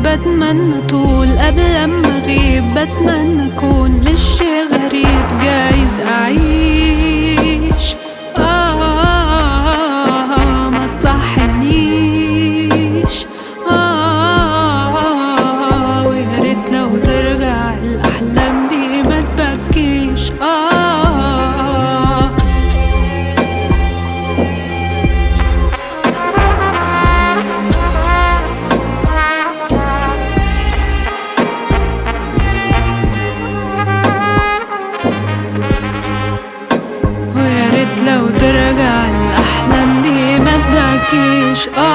بتمنى طول قبل ما اغيب بتمنى اكون مش شي غريب جايز اعيش آه ما تصحنيش آه ويا ريت لو ترجع الاحلام دي ما تبكيش آه ويا ريت لو ترجع الأحلام دي ما تبكيش آه